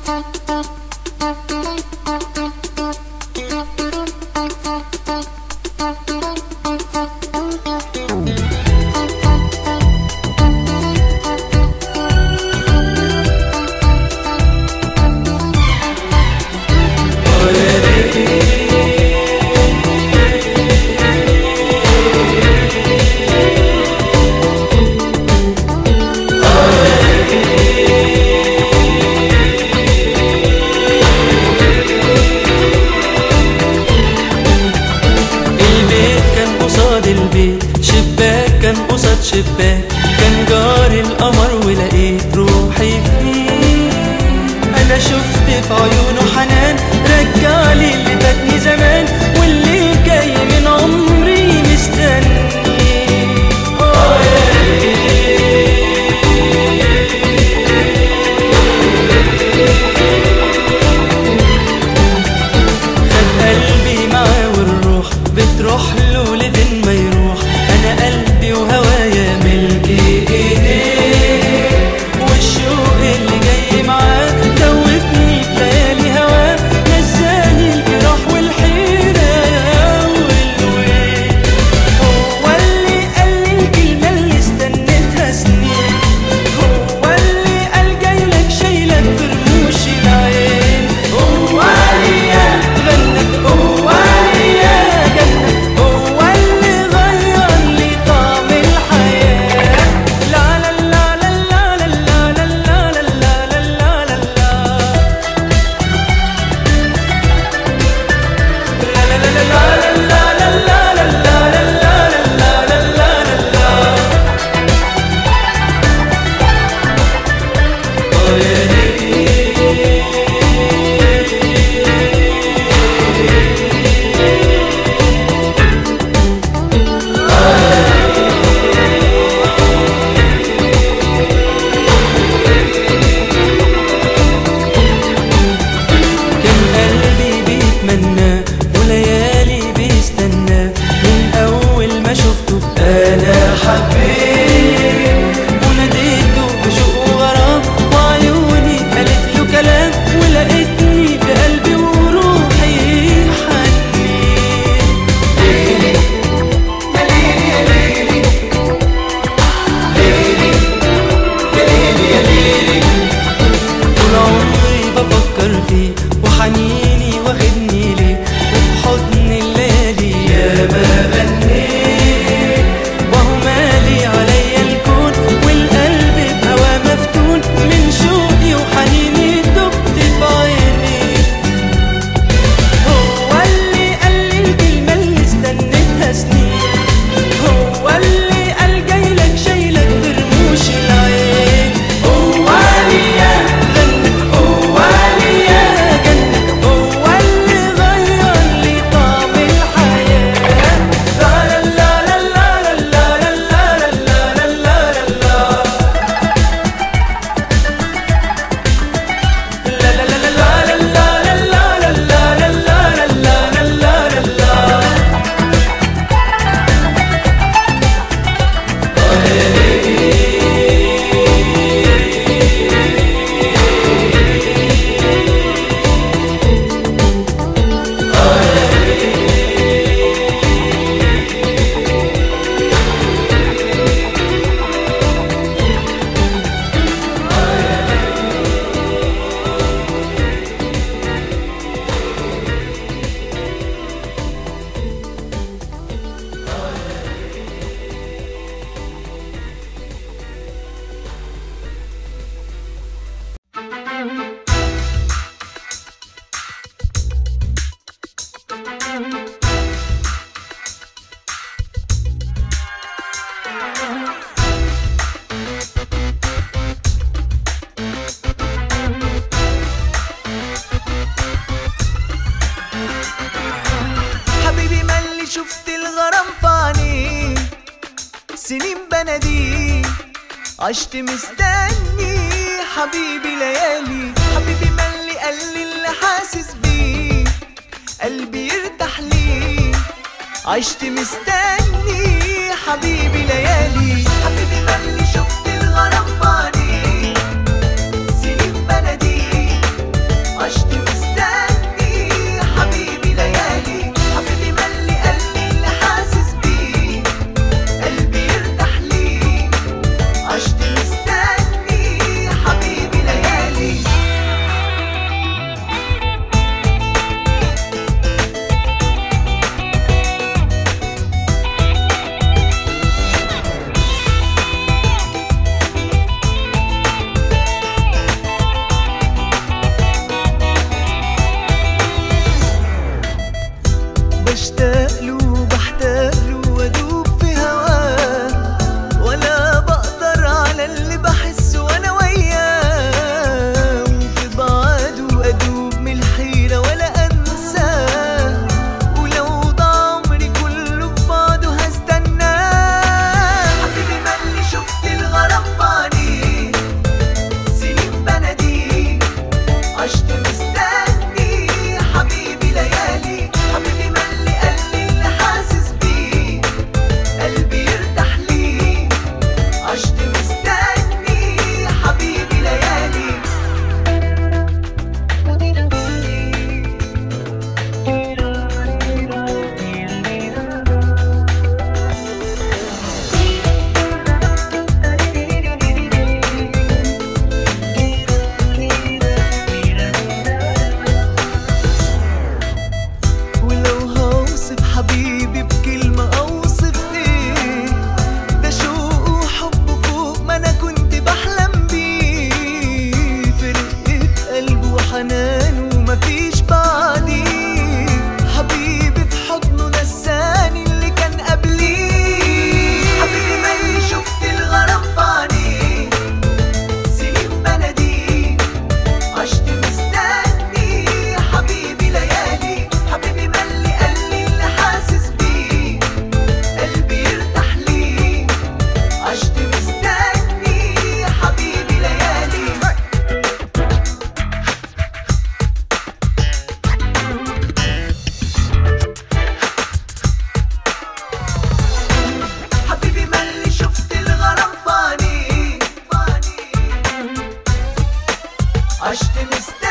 البيت كان قصاد البيت شباك كان قصاد شباك كان جار القمر ولقيت روحي فيه انا شفت في عيونه حنان رجعلي اللي فاتني زمان واللي جاي من عمري مستني آه يا خد قلبي معاه والروح بتروح له لفين ما يروح انا قلبي وهوايا ملكي ايديه والشوق اللي جاي معاه دوبني في ليالي هواه نساني الجراح والحيرة والويل هو اللي قال لي الكلمة اللي استنيتها سنين هو اللي قال جايلك شايلك في رموش العين هو عليا غنى هو عليا جنة هو اللي غير لي طعم الحياة لا لا لا لا لا لا لا لا لا لا لا لا لا كان قلبي بيتمنى وليالي بيستنى من اول ما شفته انا حبيت وناديته بشوق وغرام وعيوني قالت له كلام ولقيتني بقلبي وروحي حنين طول عمري بفكر فيه وحنيني واخدني ليه وفي حضن الليالي يا ما غنيت وهو مالي عليا الكون والقلب بهوا مفتون من شوقي وحنيني دبت في عيني هو اللي قال لي الكلمة اللي استنيتها سنين هو اللي قال جايلك شايلك في رموش العين هو عليا غنى هو عليا جنة هو اللي غير لي طعم الحياة لا لا لا لا لا لا لا لا لا لا لا لا حبيبي ملي شفت الغرام في عينيه سنين بناديه عشت مستني حبيبي ليالي حبيبي ملي قال لي اللي حاسس بيه قلبي يرتاح ليه عشت مستني حبيبي ليالي حبيبي ملي شفت الغرام في عينيه سنين بناديه حنان ومفيش بعديه حبيبي في حضنه نساني اللي كان قبليه حبيبي مالي شفت الغرام في عينيه سنين بناديه عشت مستني حبيبي ليالي حبيبي مالي قلبي اللي حاسس بيه قلبي يرتاح ليه عشت مستني حبيبي ليالي حبيبي مالي شفت الغرام في عينيه عشت مستني